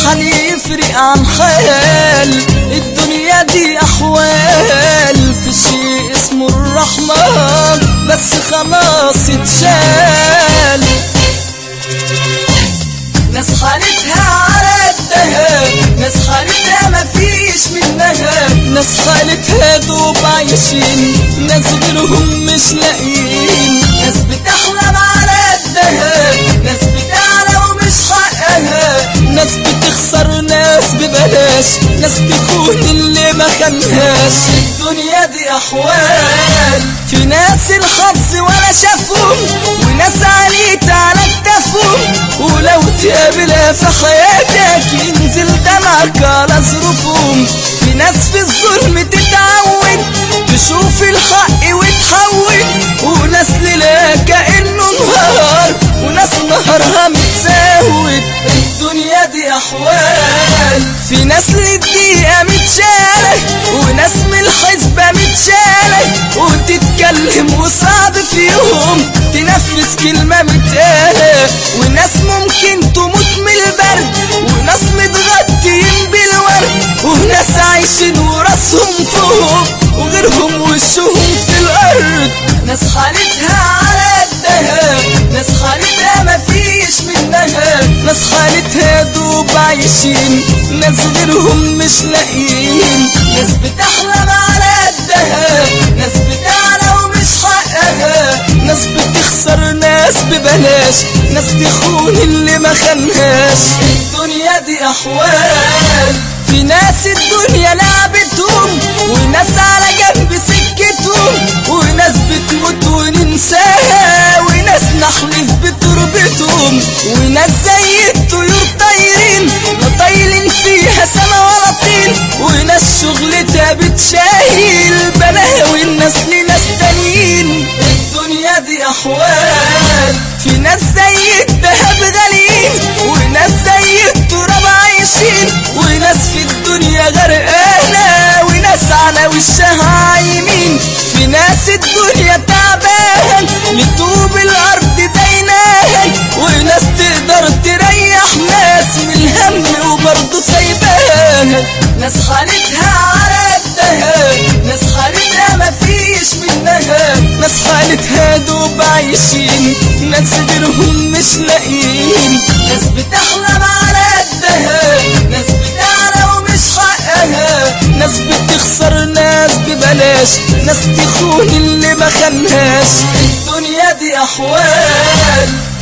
حال يفرق عن خيال الدنيا دي احوال في شيء اسمه الرحمن بس خلاص اتشال ناس حالتها على الدهب ناس حالتها مفيش منها ناس حالتها دوب عايشين ناس غيرهم مش لاقيين ناس بتحلم على الدهب ناس بتعلى ومش حقها ناس بتخسر ناس ببلاش ناس تكون اللي ما خانهاش الدنيا دي احوال في ناس الحظ ولا شافهم وناس عليت على التفهم ولو تقابلها في حياتك ينزل دمعك على ظروفهم في ناس في الظلم تتعود تشوف الحق وتحول وناس ليلها كأنه نهار وناس نهارها متساود الدنيا دي أحوال في ناس للدقيقة متشالة وناس من الحسبة متشالة وتتكلم وصعب فيهم تنفذ كلمة متقالة وناس ممكن تموت من البرد وناس متغطيين بالورد وناس عايشين وراسهم فوق وغيرهم وشهم في الأرض ناس حالتها على الدهب ناس حالتها مفيش منها ناس حالتها دوب عايشين ناس غيرهم مش لاقيين ناس بتحلم على الدهب ناس بتعلى ومش حقها ناس بتخسر ناس ببلاش ناس تخون اللي ما خانهاش الدنيا دي احوال في ناس الدنيا لعبتهم وناس على جنب سكتهم وناس بتموت وننساها وناس نحلف بتربتهم وناس زي الطيور طايرين لا طايلين فيها سما ولا طين وناس شغلتها بتشايل بلاوي الناس لناس تانيين الدنيا دي احوال في ناس زي الذهب غاليين وناس زي التراب عايشين وناس في الدنيا غرقانة وناس على وشها عايمين في ناس الدنيا تعبان لطوب الارض ديناها وناس تقدر تريح ناس من الهم وبرضه سايباها ناس حالتها على الدهب ناس حالتها مفيش منها ناس حالتها دوب عايشين ناس غيرهم مش لاقيين ناس بتحلم على الدهب ناس بتعلى ومش حقها ناس بتخسر ناس ببلاش ناس تخون اللي ما خانهاش الدنيا دي احوال